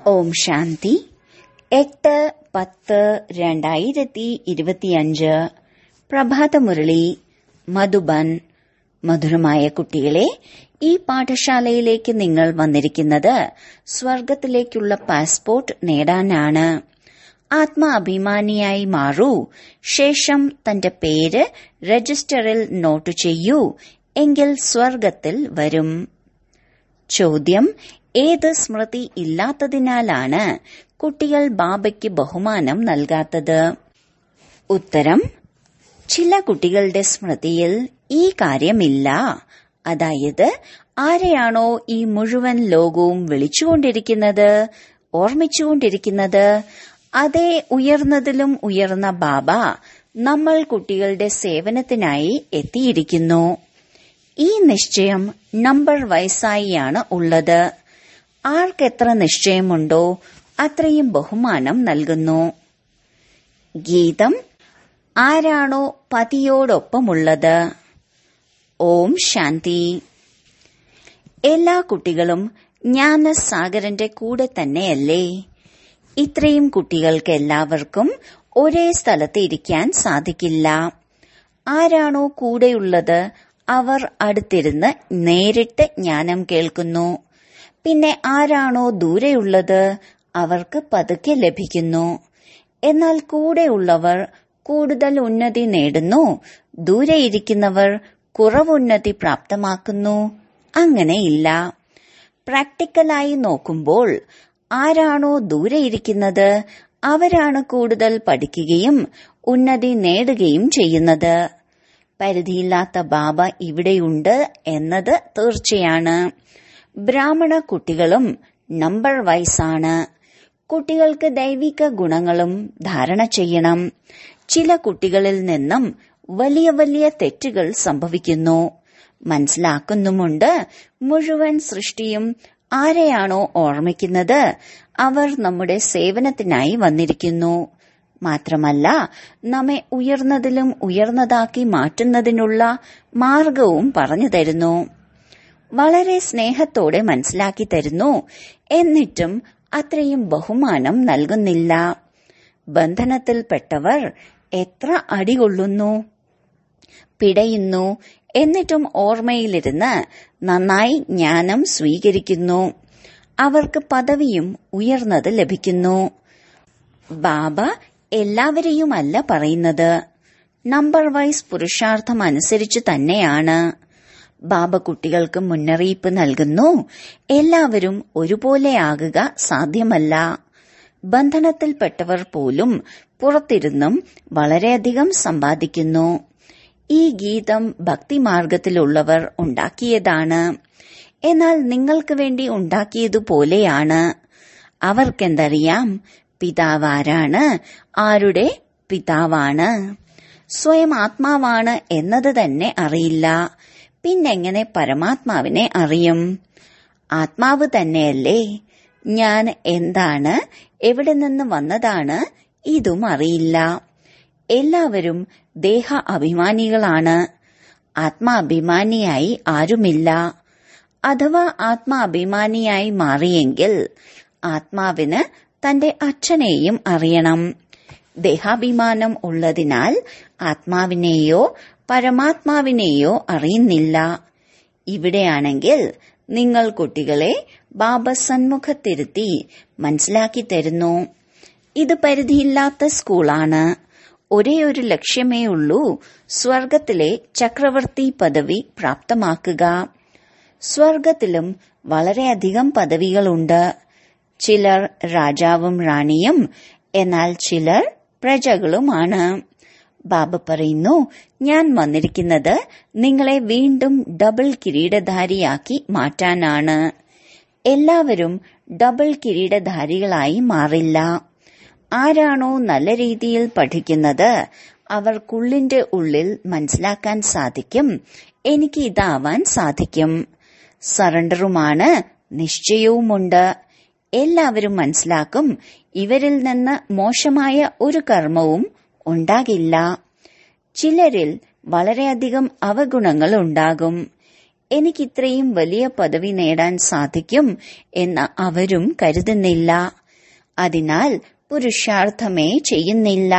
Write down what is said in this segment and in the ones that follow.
ഓം ശാന്തി എട്ട് പത്ത് രണ്ടായിരത്തി ഇരുപത്തിയഞ്ച് പ്രഭാതമുരളി മധുബൻ മധുരമായ കുട്ടികളെ ഈ പാഠശാലയിലേക്ക് നിങ്ങൾ വന്നിരിക്കുന്നത് സ്വർഗത്തിലേക്കുള്ള പാസ്പോർട്ട് നേടാനാണ് ആത്മാഭിമാനിയായി മാറൂ ശേഷം തന്റെ പേര് രജിസ്റ്ററിൽ നോട്ട് ചെയ്യൂ എങ്കിൽ സ്വർഗത്തിൽ വരും ചോദ്യം ഏത് സ്മൃതി ഇല്ലാത്തതിനാലാണ് കുട്ടികൾ ബാബയ്ക്ക് ബഹുമാനം നൽകാത്തത് ഉത്തരം ചില കുട്ടികളുടെ സ്മൃതിയിൽ ഈ കാര്യമില്ല അതായത് ആരെയാണോ ഈ മുഴുവൻ ലോകവും വിളിച്ചുകൊണ്ടിരിക്കുന്നത് ഓർമ്മിച്ചുകൊണ്ടിരിക്കുന്നത് അതേ ഉയർന്നതിലും ഉയർന്ന ബാബ നമ്മൾ കുട്ടികളുടെ സേവനത്തിനായി എത്തിയിരിക്കുന്നു ഈ നിശ്ചയം നമ്പർ വയസ്സായിയാണ് ഉള്ളത് ആർക്കെത്ര നിശ്ചയമുണ്ടോ അത്രയും ബഹുമാനം നൽകുന്നു ഗീതം ആരാണോ പതിയോടൊപ്പമുള്ളത് ഓം ശാന്തി എല്ലാ കുട്ടികളും ജ്ഞാനസാഗരന്റെ കൂടെ തന്നെയല്ലേ ഇത്രയും കുട്ടികൾക്ക് എല്ലാവർക്കും ഒരേ സ്ഥലത്ത് ഇരിക്കാൻ സാധിക്കില്ല ആരാണോ കൂടെയുള്ളത് അവർ അടുത്തിരുന്ന് നേരിട്ട് ജ്ഞാനം കേൾക്കുന്നു പിന്നെ ആരാണോ ദൂരെയുള്ളത് അവർക്ക് പതുക്കെ ലഭിക്കുന്നു എന്നാൽ കൂടെയുള്ളവർ കൂടുതൽ ഉന്നതി നേടുന്നു ദൂരെ ഇരിക്കുന്നവർ കുറവുന്നതി പ്രാപ്തമാക്കുന്നു അങ്ങനെയില്ല പ്രാക്ടിക്കലായി നോക്കുമ്പോൾ ആരാണോ ദൂരെ ഇരിക്കുന്നത് അവരാണ് കൂടുതൽ പഠിക്കുകയും ഉന്നതി നേടുകയും ചെയ്യുന്നത് പരിധിയില്ലാത്ത ബാബ ഇവിടെയുണ്ട് എന്നത് തീർച്ചയാണ് ബ്രാഹ്മണ കുട്ടികളും നമ്പർ വൈസാണ് കുട്ടികൾക്ക് ദൈവിക ഗുണങ്ങളും ധാരണ ചെയ്യണം ചില കുട്ടികളിൽ നിന്നും വലിയ വലിയ തെറ്റുകൾ സംഭവിക്കുന്നു മനസ്സിലാക്കുന്നുമുണ്ട് മുഴുവൻ സൃഷ്ടിയും ആരെയാണോ ഓർമ്മിക്കുന്നത് അവർ നമ്മുടെ സേവനത്തിനായി വന്നിരിക്കുന്നു മാത്രമല്ല നമ്മെ ഉയർന്നതിലും ഉയർന്നതാക്കി മാറ്റുന്നതിനുള്ള മാർഗവും പറഞ്ഞു തരുന്നു വളരെ സ്നേഹത്തോടെ മനസ്സിലാക്കി തരുന്നു എന്നിട്ടും അത്രയും ബഹുമാനം നൽകുന്നില്ല ബന്ധനത്തിൽപ്പെട്ടവർ എത്ര അടികൊള്ളുന്നു പിടയുന്നു എന്നിട്ടും ഓർമ്മയിലിരുന്ന് നന്നായി ജ്ഞാനം സ്വീകരിക്കുന്നു അവർക്ക് പദവിയും ഉയർന്നത് ലഭിക്കുന്നു ബാബ എല്ലാവരെയുമല്ല പറയുന്നത് നമ്പർ വൈസ് പുരുഷാർത്ഥം അനുസരിച്ച് തന്നെയാണ് ബാബ കുട്ടികൾക്ക് മുന്നറിയിപ്പ് നൽകുന്നു എല്ലാവരും ഒരുപോലെയാകുക സാധ്യമല്ല ബന്ധനത്തിൽപ്പെട്ടവർ പോലും പുറത്തിരുന്നും വളരെയധികം സമ്പാദിക്കുന്നു ഈ ഗീതം ഭക്തിമാർഗത്തിലുള്ളവർ ഉണ്ടാക്കിയതാണ് എന്നാൽ നിങ്ങൾക്ക് വേണ്ടി ഉണ്ടാക്കിയതുപോലെയാണ് അവർക്കെന്തറിയാം പിതാവാരാണ് ആരുടെ പിതാവാണ് സ്വയം ആത്മാവാണ് എന്നത് തന്നെ അറിയില്ല പിന്നെങ്ങനെ പരമാത്മാവിനെ അറിയും ആത്മാവ് തന്നെയല്ലേ ഞാൻ എന്താണ് എവിടെ നിന്ന് വന്നതാണ് ഇതും അറിയില്ല എല്ലാവരും ദേഹ അഭിമാനികളാണ് ആത്മാഭിമാനിയായി ആരുമില്ല അഥവാ ആത്മാഭിമാനിയായി മാറിയെങ്കിൽ ആത്മാവിന് തന്റെ അച്ഛനെയും അറിയണം ദേഹാഭിമാനം ഉള്ളതിനാൽ ആത്മാവിനെയോ പരമാത്മാവിനെയോ അറിയുന്നില്ല ഇവിടെയാണെങ്കിൽ നിങ്ങൾ കുട്ടികളെ ബാബ സന്മുഖത്തിരുത്തി മനസ്സിലാക്കി തരുന്നു ഇത് പരിധിയില്ലാത്ത സ്കൂളാണ് ഒരേ ഒരു ലക്ഷ്യമേ ഉള്ളൂ സ്വർഗത്തിലെ ചക്രവർത്തി പദവി പ്രാപ്തമാക്കുക സ്വർഗത്തിലും വളരെയധികം പദവികളുണ്ട് ചിലർ രാജാവും റാണിയും എന്നാൽ ചിലർ പ്രജകളുമാണ് ബാബ പറയുന്നു ഞാൻ വന്നിരിക്കുന്നത് നിങ്ങളെ വീണ്ടും ഡബിൾ കിരീടധാരിയാക്കി മാറ്റാനാണ് എല്ലാവരും ഡബിൾ കിരീടധാരികളായി മാറില്ല ആരാണോ നല്ല രീതിയിൽ പഠിക്കുന്നത് അവർക്കുള്ളിന്റെ ഉള്ളിൽ മനസ്സിലാക്കാൻ സാധിക്കും എനിക്ക് ഇതാവാൻ സാധിക്കും സറണ്ടറുമാണ് നിശ്ചയവുമുണ്ട് എല്ലാവരും മനസ്സിലാക്കും ഇവരിൽ നിന്ന് മോശമായ ഒരു കർമ്മവും ഉണ്ടാകില്ല ചിലരിൽ വളരെയധികം അവഗുണങ്ങൾ ഉണ്ടാകും എനിക്കിത്രയും വലിയ പദവി നേടാൻ സാധിക്കും എന്ന് അവരും കരുതുന്നില്ല അതിനാൽ പുരുഷാർത്ഥമേ ചെയ്യുന്നില്ല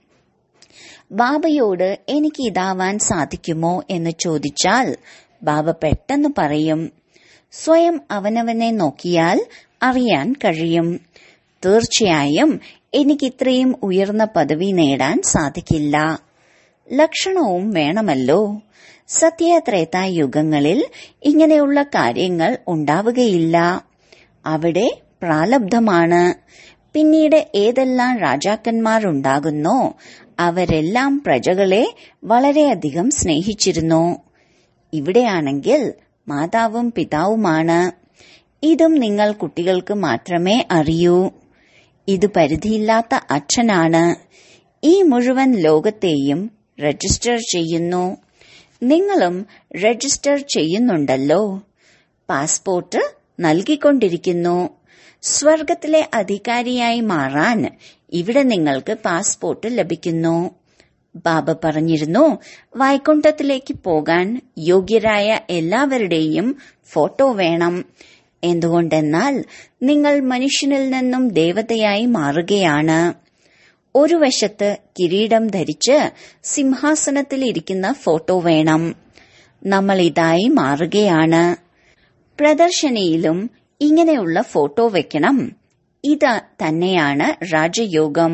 ബാബയോട് എനിക്ക് ഇതാവാൻ സാധിക്കുമോ എന്ന് ചോദിച്ചാൽ ബാബ പെട്ടെന്ന് പറയും സ്വയം അവനവനെ നോക്കിയാൽ അറിയാൻ കഴിയും തീർച്ചയായും എനിക്ക് ഇത്രയും ഉയർന്ന പദവി നേടാൻ സാധിക്കില്ല ലക്ഷണവും വേണമല്ലോ സത്യത്രേത യുഗങ്ങളിൽ ഇങ്ങനെയുള്ള കാര്യങ്ങൾ ഉണ്ടാവുകയില്ല അവിടെ പ്രാലബ്ധമാണ് പിന്നീട് ഏതെല്ലാം രാജാക്കന്മാരുണ്ടാകുന്നോ അവരെല്ലാം പ്രജകളെ വളരെയധികം സ്നേഹിച്ചിരുന്നു ഇവിടെയാണെങ്കിൽ മാതാവും പിതാവുമാണ് ഇതും നിങ്ങൾ കുട്ടികൾക്ക് മാത്രമേ അറിയൂ ഇത് പരിധിയില്ലാത്ത അച്ഛനാണ് ഈ മുഴുവൻ ലോകത്തെയും രജിസ്റ്റർ ചെയ്യുന്നു നിങ്ങളും രജിസ്റ്റർ ചെയ്യുന്നുണ്ടല്ലോ പാസ്പോർട്ട് നൽകിക്കൊണ്ടിരിക്കുന്നു സ്വർഗത്തിലെ അധികാരിയായി മാറാൻ ഇവിടെ നിങ്ങൾക്ക് പാസ്പോർട്ട് ലഭിക്കുന്നു ബാബ പറഞ്ഞിരുന്നു വൈകുണ്ഠത്തിലേക്ക് പോകാൻ യോഗ്യരായ എല്ലാവരുടെയും ഫോട്ടോ വേണം എന്തുകൊണ്ടെന്നാൽ നിങ്ങൾ മനുഷ്യനിൽ നിന്നും ദേവതയായി മാറുകയാണ് ഒരു വശത്ത് കിരീടം ധരിച്ച് സിംഹാസനത്തിൽ ഇരിക്കുന്ന ഫോട്ടോ വേണം നമ്മൾ ഇതായി മാറുകയാണ് പ്രദർശനിയിലും ഇങ്ങനെയുള്ള ഫോട്ടോ വെക്കണം ഇത് തന്നെയാണ് രാജയോഗം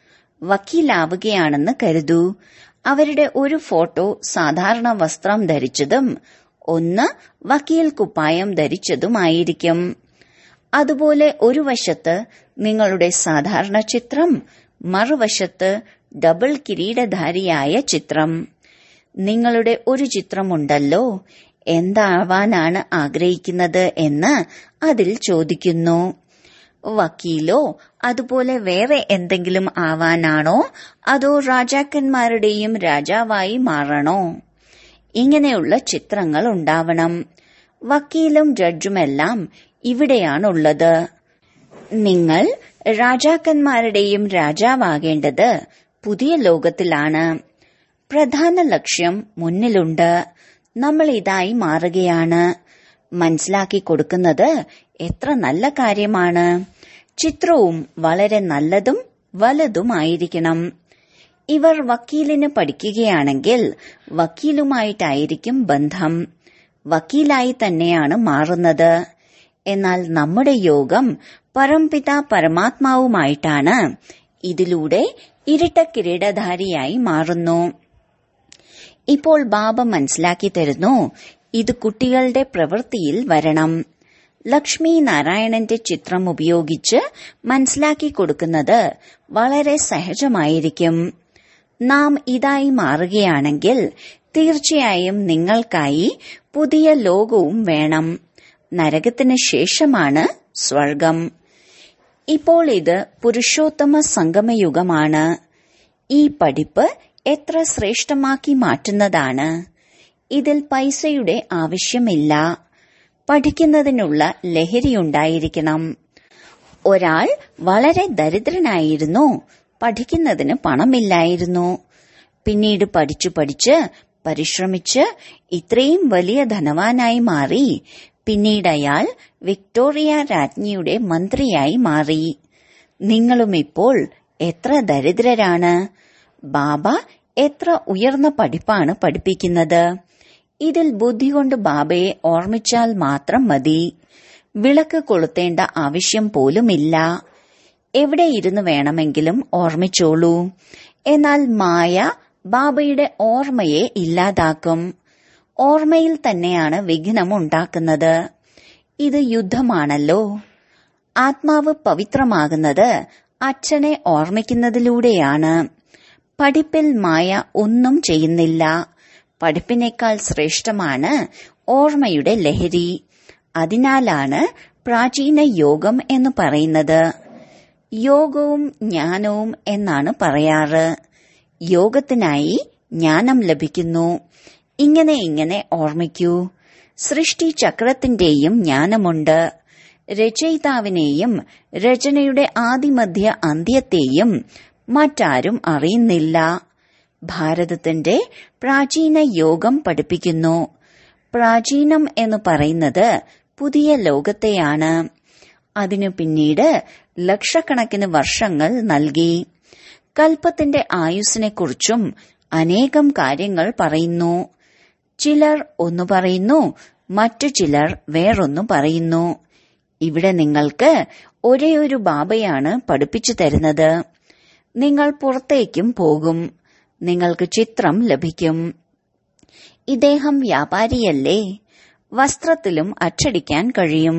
വക്കീലാവുകയാണെന്ന് കരുതൂ അവരുടെ ഒരു ഫോട്ടോ സാധാരണ വസ്ത്രം ധരിച്ചതും ഒന്ന് വക്കീൽ കുപ്പായം ധരിച്ചതുമായിരിക്കും അതുപോലെ ഒരു വശത്ത് നിങ്ങളുടെ സാധാരണ ചിത്രം മറുവശത്ത് ഡബിൾ കിരീടധാരിയായ ചിത്രം നിങ്ങളുടെ ഒരു ചിത്രമുണ്ടല്ലോ എന്താവാനാണ് ആഗ്രഹിക്കുന്നത് എന്ന് അതിൽ ചോദിക്കുന്നു വക്കീലോ അതുപോലെ വേറെ എന്തെങ്കിലും ആവാനാണോ അതോ രാജാക്കന്മാരുടെയും രാജാവായി മാറണോ ഇങ്ങനെയുള്ള ചിത്രങ്ങൾ ഉണ്ടാവണം വക്കീലും ജഡ്ജുമെല്ലാം ഇവിടെയാണുള്ളത് നിങ്ങൾ രാജാക്കന്മാരുടെയും രാജാവാകേണ്ടത് പുതിയ ലോകത്തിലാണ് പ്രധാന ലക്ഷ്യം മുന്നിലുണ്ട് നമ്മൾ ഇതായി മാറുകയാണ് മനസ്സിലാക്കി കൊടുക്കുന്നത് എത്ര നല്ല കാര്യമാണ് ചിത്രവും വളരെ നല്ലതും വലുതുമായിരിക്കണം ഇവർ വക്കീലിന് പഠിക്കുകയാണെങ്കിൽ വക്കീലുമായിട്ടായിരിക്കും ബന്ധം വക്കീലായി തന്നെയാണ് മാറുന്നത് എന്നാൽ നമ്മുടെ യോഗം പരംപിത പരമാത്മാവുമായിട്ടാണ് ഇതിലൂടെ ഇരട്ട കിരീടധാരിയായി മാറുന്നു ഇപ്പോൾ ബാബ മനസ്സിലാക്കി തരുന്നു ഇത് കുട്ടികളുടെ പ്രവൃത്തിയിൽ വരണം ലക്ഷ്മി നാരായണന്റെ ചിത്രം ഉപയോഗിച്ച് മനസ്സിലാക്കി കൊടുക്കുന്നത് വളരെ സഹജമായിരിക്കും നാം ഇതായി മാറുകയാണെങ്കിൽ തീർച്ചയായും നിങ്ങൾക്കായി പുതിയ ലോകവും വേണം നരകത്തിന് ശേഷമാണ് സ്വർഗം ഇപ്പോൾ ഇത് പുരുഷോത്തമ സംഗമയുഗമാണ് ഈ പഠിപ്പ് എത്ര ശ്രേഷ്ഠമാക്കി മാറ്റുന്നതാണ് ഇതിൽ പൈസയുടെ ആവശ്യമില്ല പഠിക്കുന്നതിനുള്ള ലഹരിയുണ്ടായിരിക്കണം ഒരാൾ വളരെ ദരിദ്രനായിരുന്നു പഠിക്കുന്നതിന് പണമില്ലായിരുന്നു പിന്നീട് പഠിച്ചു പഠിച്ച് പരിശ്രമിച്ച് ഇത്രയും വലിയ ധനവാനായി മാറി പിന്നീട് അയാൾ വിക്ടോറിയ രാജ്ഞിയുടെ മന്ത്രിയായി മാറി നിങ്ങളും ഇപ്പോൾ എത്ര ദരിദ്രരാണ് ബാബ എത്ര ഉയർന്ന പഠിപ്പാണ് പഠിപ്പിക്കുന്നത് ഇതിൽ ബുദ്ധി കൊണ്ട് ബാബയെ ഓർമ്മിച്ചാൽ മാത്രം മതി വിളക്ക് കൊളുത്തേണ്ട ആവശ്യം പോലുമില്ല എവിടെ ഇരുന്ന് വേണമെങ്കിലും ഓർമ്മിച്ചോളൂ എന്നാൽ മായ ബാബയുടെ ഓർമ്മയെ ഇല്ലാതാക്കും ഓർമ്മയിൽ തന്നെയാണ് വിഘ്നം ഉണ്ടാക്കുന്നത് ഇത് യുദ്ധമാണല്ലോ ആത്മാവ് പവിത്രമാകുന്നത് അച്ഛനെ ഓർമ്മിക്കുന്നതിലൂടെയാണ് പഠിപ്പിൽ മായ ഒന്നും ചെയ്യുന്നില്ല പഠിപ്പിനേക്കാൾ ശ്രേഷ്ഠമാണ് ഓർമ്മയുടെ ലഹരി അതിനാലാണ് പ്രാചീന യോഗം എന്ന് പറയുന്നത് യോഗവും ജ്ഞാനവും എന്നാണ് പറയാറ് യോഗത്തിനായി ജ്ഞാനം ലഭിക്കുന്നു ഇങ്ങനെ ഇങ്ങനെ ഓർമ്മിക്കൂ സൃഷ്ടി ചക്രത്തിന്റെയും ജ്ഞാനമുണ്ട് രചയിതാവിനെയും രചനയുടെ ആദിമധ്യ അന്ത്യത്തെയും മറ്റാരും അറിയുന്നില്ല ഭാരതത്തിന്റെ പ്രാചീന യോഗം പഠിപ്പിക്കുന്നു പ്രാചീനം എന്ന് പറയുന്നത് പുതിയ ലോകത്തെയാണ് അതിനു പിന്നീട് ലക്ഷക്കണക്കിന് വർഷങ്ങൾ നൽകി കൽപ്പത്തിന്റെ ആയുസ്സിനെക്കുറിച്ചും അനേകം കാര്യങ്ങൾ പറയുന്നു ചിലർ ഒന്ന് പറയുന്നു മറ്റു ചിലർ വേറൊന്നു പറയുന്നു ഇവിടെ നിങ്ങൾക്ക് ഒരേ ഒരു ബാബയാണ് പഠിപ്പിച്ചു തരുന്നത് നിങ്ങൾ പുറത്തേക്കും പോകും നിങ്ങൾക്ക് ചിത്രം ലഭിക്കും ഇദ്ദേഹം വ്യാപാരിയല്ലേ വസ്ത്രത്തിലും അച്ചടിക്കാൻ കഴിയും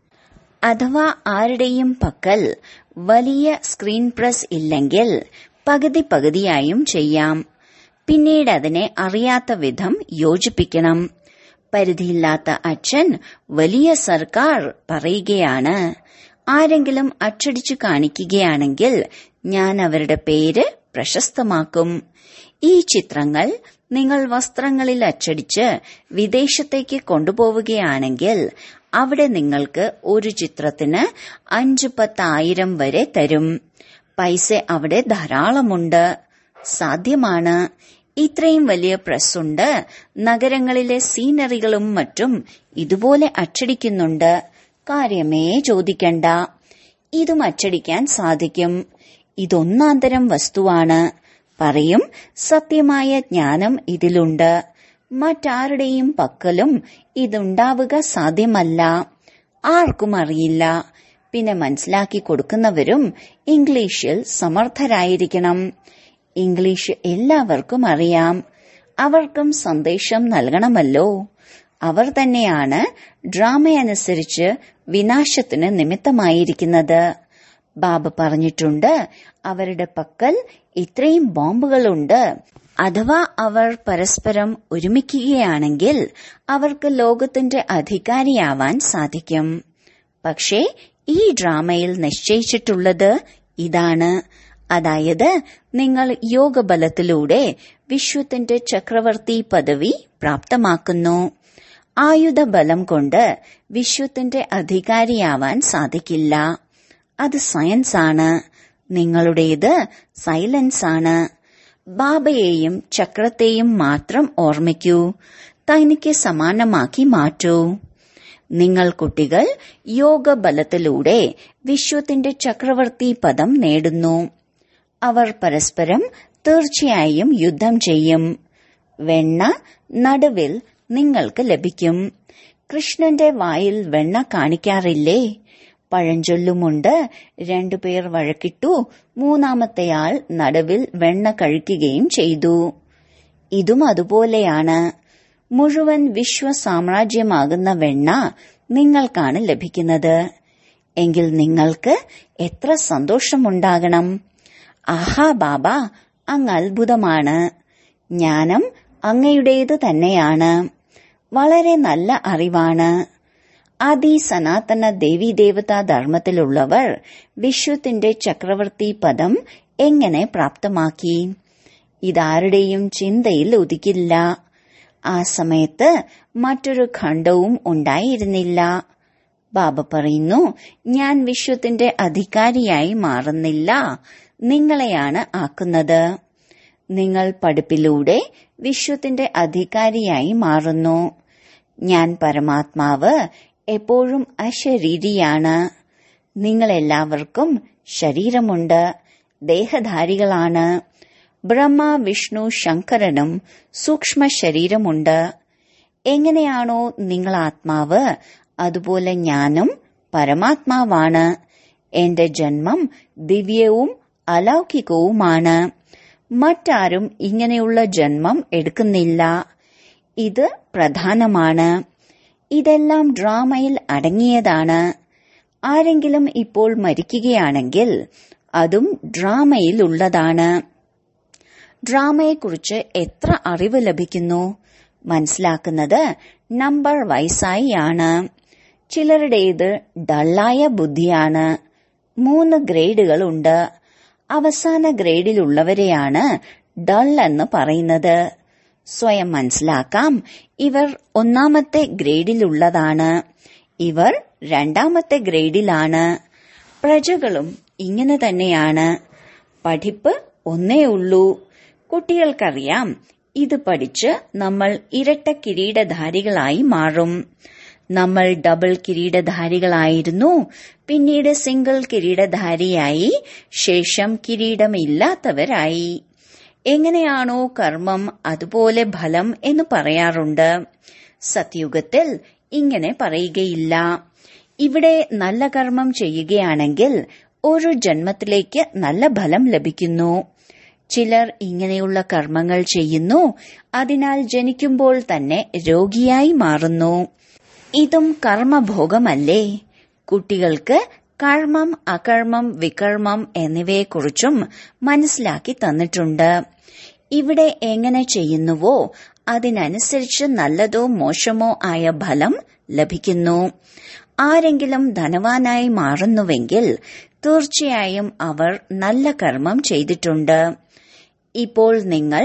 അഥവാ ആരുടെയും പക്കൽ വലിയ സ്ക്രീൻ പ്രസ് ഇല്ലെങ്കിൽ പകുതി പകുതിയായും ചെയ്യാം പിന്നീട് അതിനെ അറിയാത്ത വിധം യോജിപ്പിക്കണം പരിധിയില്ലാത്ത അച്ഛൻ വലിയ സർക്കാർ പറയുകയാണ് ആരെങ്കിലും അച്ചടിച്ചു കാണിക്കുകയാണെങ്കിൽ ഞാൻ അവരുടെ പേര് പ്രശസ്തമാക്കും ഈ ചിത്രങ്ങൾ നിങ്ങൾ വസ്ത്രങ്ങളിൽ അച്ചടിച്ച് വിദേശത്തേക്ക് കൊണ്ടുപോവുകയാണെങ്കിൽ അവിടെ നിങ്ങൾക്ക് ഒരു ചിത്രത്തിന് അഞ്ചു പത്തായിരം വരെ തരും പൈസ അവിടെ ധാരാളമുണ്ട് സാധ്യമാണ് ഇത്രയും വലിയ പ്രസ്സുണ്ട് നഗരങ്ങളിലെ സീനറികളും മറ്റും ഇതുപോലെ അച്ചടിക്കുന്നുണ്ട് കാര്യമേ ചോദിക്കണ്ട ഇതും അച്ചടിക്കാൻ സാധിക്കും ഇതൊന്നാന്തരം വസ്തുവാണ് പറയും സത്യമായ ജ്ഞാനം ഇതിലുണ്ട് മറ്റാരുടെയും പക്കലും ഇതുണ്ടാവുക സാധ്യമല്ല ആർക്കും അറിയില്ല പിന്നെ മനസ്സിലാക്കി കൊടുക്കുന്നവരും ഇംഗ്ലീഷിൽ സമർത്ഥരായിരിക്കണം ഇംഗ്ലീഷ് എല്ലാവർക്കും അറിയാം അവർക്കും സന്ദേശം നൽകണമല്ലോ അവർ തന്നെയാണ് ഡ്രാമയനുസരിച്ച് വിനാശത്തിന് നിമിത്തമായിരിക്കുന്നത് ബാബ പറഞ്ഞിട്ടുണ്ട് അവരുടെ പക്കൽ ഇത്രയും ബോംബുകളുണ്ട് അഥവാ അവർ പരസ്പരം ഒരുമിക്കുകയാണെങ്കിൽ അവർക്ക് ലോകത്തിന്റെ അധികാരിയാവാൻ സാധിക്കും പക്ഷേ ഈ ഡ്രാമയിൽ നിശ്ചയിച്ചിട്ടുള്ളത് ഇതാണ് അതായത് നിങ്ങൾ യോഗബലത്തിലൂടെ വിശ്വത്തിന്റെ ചക്രവർത്തി പദവി പ്രാപ്തമാക്കുന്നു ആയുധബലം കൊണ്ട് വിശ്വത്തിന്റെ അധികാരിയാവാൻ സാധിക്കില്ല അത് സയൻസ് ആണ് നിങ്ങളുടേത് സൈലൻസ് ആണ് ബാബയെയും ചക്രത്തെയും മാത്രം ഓർമ്മിക്കൂ തനിക്ക് സമാനമാക്കി മാറ്റൂ നിങ്ങൾ കുട്ടികൾ യോഗബലത്തിലൂടെ വിശ്വത്തിന്റെ ചക്രവർത്തി പദം നേടുന്നു അവർ പരസ്പരം തീർച്ചയായും യുദ്ധം ചെയ്യും വെണ്ണ നടുവിൽ നിങ്ങൾക്ക് ലഭിക്കും കൃഷ്ണന്റെ വായിൽ വെണ്ണ കാണിക്കാറില്ലേ പഴഞ്ചൊല്ലുമുണ്ട് രണ്ടുപേർ വഴക്കിട്ടു മൂന്നാമത്തെയാൾ നടുവിൽ വെണ്ണ കഴിക്കുകയും ചെയ്തു ഇതും അതുപോലെയാണ് മുഴുവൻ വിശ്വ സാമ്രാജ്യമാകുന്ന വെണ്ണ നിങ്ങൾക്കാണ് ലഭിക്കുന്നത് എങ്കിൽ നിങ്ങൾക്ക് എത്ര സന്തോഷമുണ്ടാകണം ആഹാ ബാബ അങ്ങ് അത്ഭുതമാണ് ജ്ഞാനം അങ്ങയുടേത് തന്നെയാണ് വളരെ നല്ല അറിവാണ് ആദി സനാതന ദേവീദേവതാ ധർമ്മത്തിലുള്ളവർ വിശ്വത്തിന്റെ ചക്രവർത്തി പദം എങ്ങനെ പ്രാപ്തമാക്കി ഇതാരുടെയും ചിന്തയിൽ ഉദിക്കില്ല ആ സമയത്ത് മറ്റൊരു ഖണ്ഡവും ഉണ്ടായിരുന്നില്ല ബാബ പറയുന്നു ഞാൻ വിശ്വത്തിന്റെ അധികാരിയായി മാറുന്നില്ല നിങ്ങളെയാണ് ആക്കുന്നത് നിങ്ങൾ പഠിപ്പിലൂടെ വിശ്വത്തിന്റെ അധികാരിയായി മാറുന്നു ഞാൻ പരമാത്മാവ് എപ്പോഴും അശരീരിയാണ് നിങ്ങളെല്ലാവർക്കും ശരീരമുണ്ട് ദേഹധാരികളാണ് ബ്രഹ്മ വിഷ്ണു ശങ്കരനും സൂക്ഷ്മ ശരീരമുണ്ട് എങ്ങനെയാണോ നിങ്ങൾ ആത്മാവ് അതുപോലെ ഞാനും പരമാത്മാവാണ് എന്റെ ജന്മം ദിവ്യവും അലൗകികവുമാണ് മറ്റാരും ഇങ്ങനെയുള്ള ജന്മം എടുക്കുന്നില്ല ഇത് പ്രധാനമാണ് ഇതെല്ലാം ഡ്രാമയിൽ അടങ്ങിയതാണ് ആരെങ്കിലും ഇപ്പോൾ മരിക്കുകയാണെങ്കിൽ അതും ഡ്രാമയിൽ ഉള്ളതാണ് ഡ്രാമയെക്കുറിച്ച് എത്ര അറിവ് ലഭിക്കുന്നു മനസ്സിലാക്കുന്നത് നമ്പർ വയസ്സായി ആണ് ചിലരുടേത് ഡള്ളായ ബുദ്ധിയാണ് മൂന്ന് ഗ്രേഡുകളുണ്ട് അവസാന ഗ്രേഡിലുള്ളവരെയാണ് ഡൾ എന്ന് പറയുന്നത് സ്വയം മനസ്സിലാക്കാം ഇവർ ഒന്നാമത്തെ ഗ്രേഡിലുള്ളതാണ് ഇവർ രണ്ടാമത്തെ ഗ്രേഡിലാണ് പ്രജകളും ഇങ്ങനെ തന്നെയാണ് പഠിപ്പ് ഒന്നേ ഉള്ളൂ കുട്ടികൾക്കറിയാം ഇത് പഠിച്ച് നമ്മൾ ഇരട്ട കിരീടധാരികളായി മാറും നമ്മൾ ഡബിൾ കിരീടധാരികളായിരുന്നു പിന്നീട് സിംഗിൾ കിരീടധാരിയായി ശേഷം കിരീടമില്ലാത്തവരായി എങ്ങനെയാണോ കർമ്മം അതുപോലെ ഫലം എന്ന് പറയാറുണ്ട് സത്യുഗത്തിൽ ഇങ്ങനെ പറയുകയില്ല ഇവിടെ നല്ല കർമ്മം ചെയ്യുകയാണെങ്കിൽ ഒരു ജന്മത്തിലേക്ക് നല്ല ഫലം ലഭിക്കുന്നു ചിലർ ഇങ്ങനെയുള്ള കർമ്മങ്ങൾ ചെയ്യുന്നു അതിനാൽ ജനിക്കുമ്പോൾ തന്നെ രോഗിയായി മാറുന്നു ഇതും കർമ്മഭോഗമല്ലേ കുട്ടികൾക്ക് കർമ്മം അകർമ്മം വികർമ്മം എന്നിവയെക്കുറിച്ചും മനസ്സിലാക്കി തന്നിട്ടുണ്ട് ഇവിടെ എങ്ങനെ ചെയ്യുന്നുവോ അതിനനുസരിച്ച് നല്ലതോ മോശമോ ആയ ഫലം ലഭിക്കുന്നു ആരെങ്കിലും ധനവാനായി മാറുന്നുവെങ്കിൽ തീർച്ചയായും അവർ നല്ല കർമ്മം ചെയ്തിട്ടുണ്ട് ഇപ്പോൾ നിങ്ങൾ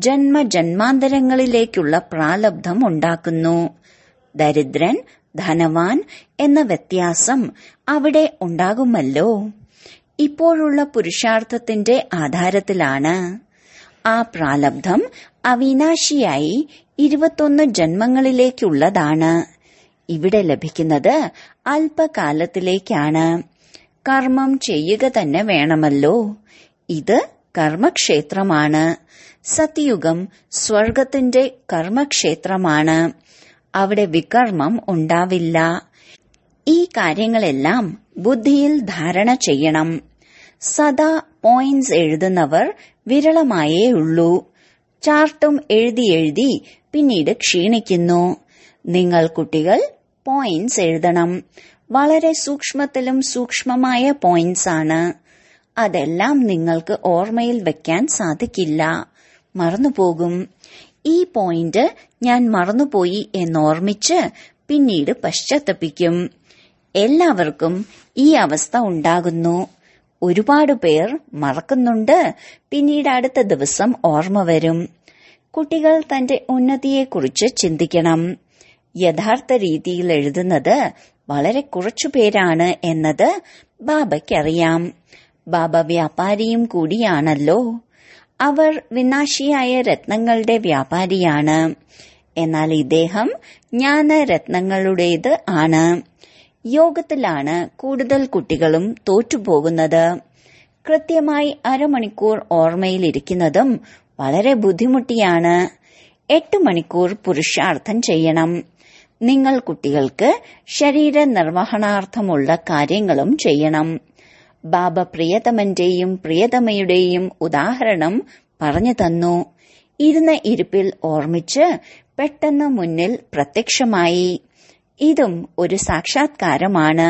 ജന്മജന്മാന്തരങ്ങളിലേക്കുള്ള പ്രാലബ്ധം ഉണ്ടാക്കുന്നു ദരിദ്രൻ ധനവാൻ എന്ന വ്യത്യാസം അവിടെ ഉണ്ടാകുമല്ലോ ഇപ്പോഴുള്ള പുരുഷാർത്ഥത്തിന്റെ ആധാരത്തിലാണ് ആ പ്രാലബ്ധം അവിനാശിയായി ഇരുപത്തൊന്ന് ജന്മങ്ങളിലേക്കുള്ളതാണ് ഇവിടെ ലഭിക്കുന്നത് അല്പകാലത്തിലേക്കാണ് കർമ്മം ചെയ്യുക തന്നെ വേണമല്ലോ ഇത് കർമ്മക്ഷേത്രമാണ് സത്യയുഗം സ്വർഗത്തിന്റെ കർമ്മക്ഷേത്രമാണ് അവിടെ വികർമ്മം ഉണ്ടാവില്ല ഈ കാര്യങ്ങളെല്ലാം ബുദ്ധിയിൽ ധാരണ ചെയ്യണം സദാ പോയിന്റ്സ് എഴുതുന്നവർ വിരളമായേ ഉള്ളൂ ചാർട്ടും എഴുതി എഴുതി പിന്നീട് ക്ഷീണിക്കുന്നു നിങ്ങൾ കുട്ടികൾ പോയിന്റ്സ് എഴുതണം വളരെ സൂക്ഷ്മത്തിലും സൂക്ഷ്മമായ പോയിന്റ്സ് ആണ് അതെല്ലാം നിങ്ങൾക്ക് ഓർമ്മയിൽ വെക്കാൻ സാധിക്കില്ല മറന്നുപോകും ഈ പോയിന്റ് ഞാൻ മറന്നുപോയി എന്നോർമ്മിച്ച് പിന്നീട് പശ്ചാത്തപിക്കും എല്ലാവർക്കും ഈ അവസ്ഥ ഉണ്ടാകുന്നു ഒരുപാട് പേർ മറക്കുന്നുണ്ട് പിന്നീട് അടുത്ത ദിവസം ഓർമ്മ വരും കുട്ടികൾ തന്റെ ഉന്നതിയെക്കുറിച്ച് ചിന്തിക്കണം യഥാർത്ഥ രീതിയിൽ എഴുതുന്നത് വളരെ കുറച്ചു പേരാണ് എന്നത് ബാബയ്ക്കറിയാം ബാബ വ്യാപാരിയും കൂടിയാണല്ലോ അവർ വിനാശിയായ രത്നങ്ങളുടെ വ്യാപാരിയാണ് എന്നാൽ ഇദ്ദേഹം ജ്ഞാനരത്നങ്ങളുടേത് ആണ് യോഗത്തിലാണ് കൂടുതൽ കുട്ടികളും തോറ്റുപോകുന്നത് കൃത്യമായി അരമണിക്കൂർ ഓർമ്മയിലിരിക്കുന്നതും വളരെ ബുദ്ധിമുട്ടിയാണ് എട്ട് മണിക്കൂർ പുരുഷാർത്ഥം ചെയ്യണം നിങ്ങൾ കുട്ടികൾക്ക് ശരീര നിർവഹണാർത്ഥമുള്ള കാര്യങ്ങളും ചെയ്യണം ബാബ പ്രിയതമന്റെയും പ്രിയതമയുടെയും ഉദാഹരണം പറഞ്ഞു തന്നു ഇരുന്ന ഇരിപ്പിൽ ഓർമ്മിച്ച് പെട്ടെന്ന് മുന്നിൽ പ്രത്യക്ഷമായി ഇതും ഒരു സാക്ഷാത്കാരമാണ്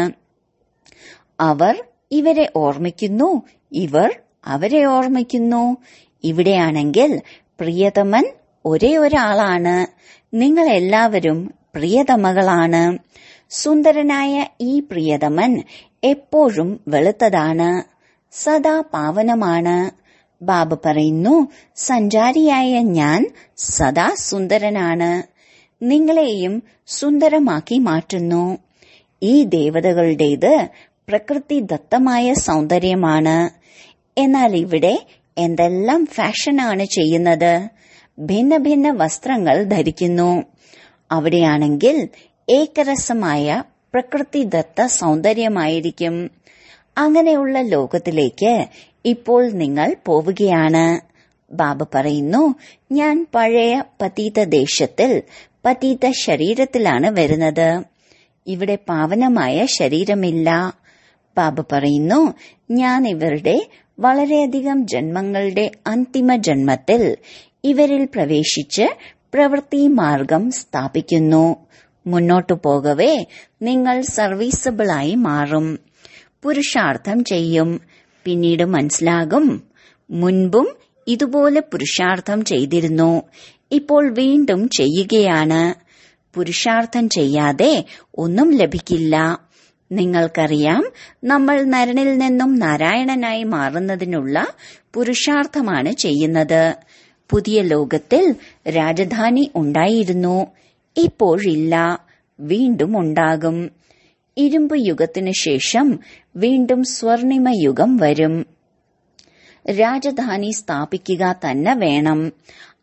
അവർ ഇവരെ ഓർമ്മിക്കുന്നു ഇവർ അവരെ ഓർമ്മിക്കുന്നു ഇവിടെയാണെങ്കിൽ പ്രിയതമൻ ഒരേ ഒരാളാണ് നിങ്ങൾ എല്ലാവരും പ്രിയതമകളാണ് സുന്ദരനായ ഈ പ്രിയതമൻ എപ്പോഴും വെളുത്തതാണ് സദാ പാവനമാണ് ബാബ പറയുന്നു സഞ്ചാരിയായ ഞാൻ സദാ സുന്ദരനാണ് നിങ്ങളെയും സുന്ദരമാക്കി മാറ്റുന്നു ഈ ദേവതകളുടേത് പ്രകൃതി ദത്തമായ സൗന്ദര്യമാണ് എന്നാൽ ഇവിടെ എന്തെല്ലാം ഫാഷനാണ് ചെയ്യുന്നത് ഭിന്ന ഭിന്ന വസ്ത്രങ്ങൾ ധരിക്കുന്നു അവിടെയാണെങ്കിൽ ഏകരസമായ പ്രകൃതിദത്ത സൗന്ദര്യമായിരിക്കും അങ്ങനെയുള്ള ലോകത്തിലേക്ക് ഇപ്പോൾ നിങ്ങൾ പോവുകയാണ് ബാബ പറയുന്നു ഞാൻ പഴയ പതീത ദേശത്തിൽ പതീത ശരീരത്തിലാണ് വരുന്നത് ഇവിടെ പാവനമായ ശരീരമില്ല ബാബ പറയുന്നു ഞാൻ ഇവരുടെ വളരെയധികം ജന്മങ്ങളുടെ അന്തിമ ജന്മത്തിൽ ഇവരിൽ പ്രവേശിച്ച് പ്രവൃത്തി മാർഗം സ്ഥാപിക്കുന്നു മുന്നോട്ടു പോകവേ നിങ്ങൾ സർവീസബിളായി മാറും പുരുഷാർത്ഥം ചെയ്യും പിന്നീട് മനസ്സിലാകും മുൻപും ഇതുപോലെ പുരുഷാർത്ഥം ചെയ്തിരുന്നു ഇപ്പോൾ വീണ്ടും ചെയ്യുകയാണ് പുരുഷാർത്ഥം ചെയ്യാതെ ഒന്നും ലഭിക്കില്ല നിങ്ങൾക്കറിയാം നമ്മൾ നരനിൽ നിന്നും നാരായണനായി മാറുന്നതിനുള്ള പുരുഷാർത്ഥമാണ് ചെയ്യുന്നത് പുതിയ ലോകത്തിൽ രാജധാനി ഉണ്ടായിരുന്നു ഇപ്പോഴില്ല വീണ്ടും ഉണ്ടാകും ഇരുമ്പ് യുഗത്തിനു ശേഷം വീണ്ടും സ്വർണിമ യുഗം വരും രാജധാനി സ്ഥാപിക്കുക തന്നെ വേണം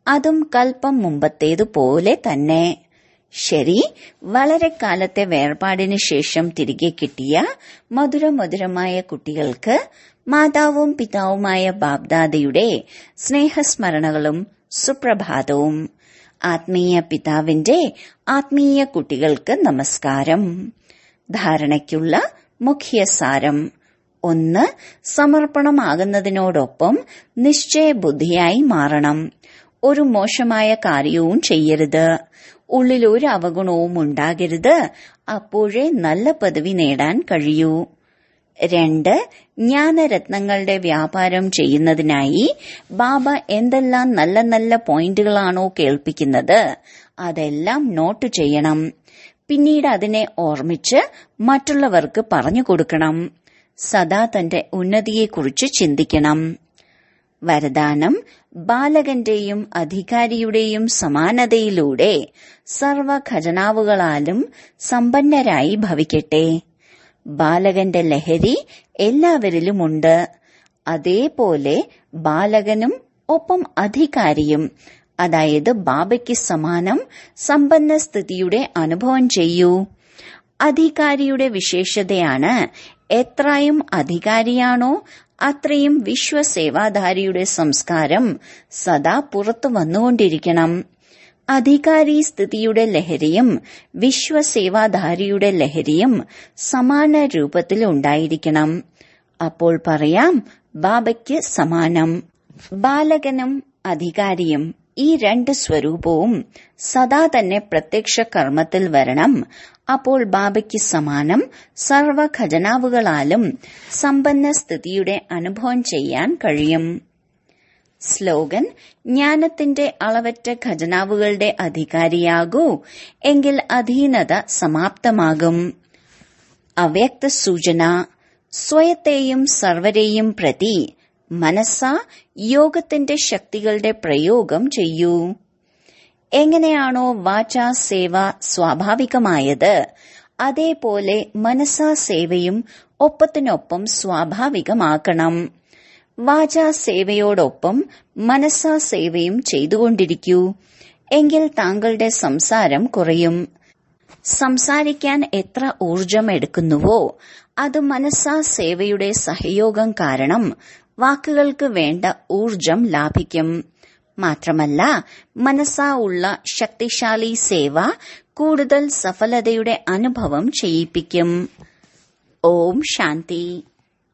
അതും കൽപ്പം മുമ്പത്തേതുപോലെ തന്നെ ശരി വളരെ കാലത്തെ വേർപാടിന് ശേഷം തിരികെ കിട്ടിയ മധുരമധുരമായ കുട്ടികൾക്ക് മാതാവും പിതാവുമായ ബാബ്ദാദയുടെ സ്നേഹസ്മരണകളും സുപ്രഭാതവും ആത്മീയ പിതാവിന്റെ ആത്മീയ കുട്ടികൾക്ക് നമസ്കാരം ധാരണയ്ക്കുള്ള മുഖ്യസാരം ഒന്ന് സമർപ്പണമാകുന്നതിനോടൊപ്പം നിശ്ചയബുദ്ധിയായി മാറണം ഒരു മോശമായ കാര്യവും ചെയ്യരുത് ഉള്ളിൽ ഒരു അവഗുണവും ഉണ്ടാകരുത് അപ്പോഴേ നല്ല പദവി നേടാൻ കഴിയൂ രണ്ട് ജ്ഞാനരത്നങ്ങളുടെ വ്യാപാരം ചെയ്യുന്നതിനായി ബാബ എന്തെല്ലാം നല്ല നല്ല പോയിന്റുകളാണോ കേൾപ്പിക്കുന്നത് അതെല്ലാം നോട്ട് ചെയ്യണം പിന്നീട് അതിനെ ഓർമ്മിച്ച് മറ്റുള്ളവർക്ക് പറഞ്ഞു കൊടുക്കണം സദാ തന്റെ ഉന്നതിയെക്കുറിച്ച് ചിന്തിക്കണം വരദാനം ബാലകന്റെയും അധികാരിയുടെയും സമാനതയിലൂടെ സർവ ഖജനാവുകളാലും സമ്പന്നരായി ഭവിക്കട്ടെ ബാലകന്റെ ലഹരി എല്ലാവരിലുമുണ്ട് അതേപോലെ ബാലകനും ഒപ്പം അധികാരിയും അതായത് ബാബയ്ക്ക് സമാനം സമ്പന്ന സ്ഥിതിയുടെ അനുഭവം ചെയ്യൂ അധികാരിയുടെ വിശേഷതയാണ് എത്രയും അധികാരിയാണോ അത്രയും വിശ്വസേവാധാരിയുടെ സംസ്കാരം സദാ പുറത്തു വന്നുകൊണ്ടിരിക്കണം അധികാരി സ്ഥിതിയുടെ ലഹരിയും വിശ്വസേവാധാരിയുടെ ലഹരിയും സമാന രൂപത്തിൽ ഉണ്ടായിരിക്കണം അപ്പോൾ പറയാം ബാബയ്ക്ക് സമാനം ബാലകനും അധികാരിയും ഈ രണ്ട് സ്വരൂപവും സദാ തന്നെ പ്രത്യക്ഷ കർമ്മത്തിൽ വരണം അപ്പോൾ ബാബയ്ക്ക് സമാനം സർവ ഖജനാവുകളാലും സമ്പന്ന സ്ഥിതിയുടെ അനുഭവം ചെയ്യാൻ കഴിയും സ്ലോഗൻ ജ്ഞാനത്തിന്റെ അളവറ്റ ഖജനാവുകളുടെ അധികാരിയാകൂ എങ്കിൽ അധീനത സമാപ്തമാകും അവ്യക്ത സൂചന സ്വയത്തെയും സർവരെയും പ്രതി മനസ്സ യോഗത്തിന്റെ ശക്തികളുടെ പ്രയോഗം ചെയ്യൂ എങ്ങനെയാണോ വാചാ സേവ സ്വാഭാവികമായത് അതേപോലെ മനസ്സാ സേവയും ഒപ്പത്തിനൊപ്പം സ്വാഭാവികമാക്കണം വാചാ സേവയോടൊപ്പം മനസ്സാ സേവയും ചെയ്തുകൊണ്ടിരിക്കൂ എങ്കിൽ താങ്കളുടെ സംസാരം കുറയും സംസാരിക്കാൻ എത്ര ഊർജം എടുക്കുന്നുവോ അത് മനസ്സാ സേവയുടെ സഹയോഗം കാരണം വാക്കുകൾക്ക് വേണ്ട ഊർജം ലാഭിക്കും മാത്രമല്ല മനസ്സാ ഉള്ള ശക്തിശാലി സേവ കൂടുതൽ സഫലതയുടെ അനുഭവം ചെയ്യിപ്പിക്കും ഓം ശാന്തി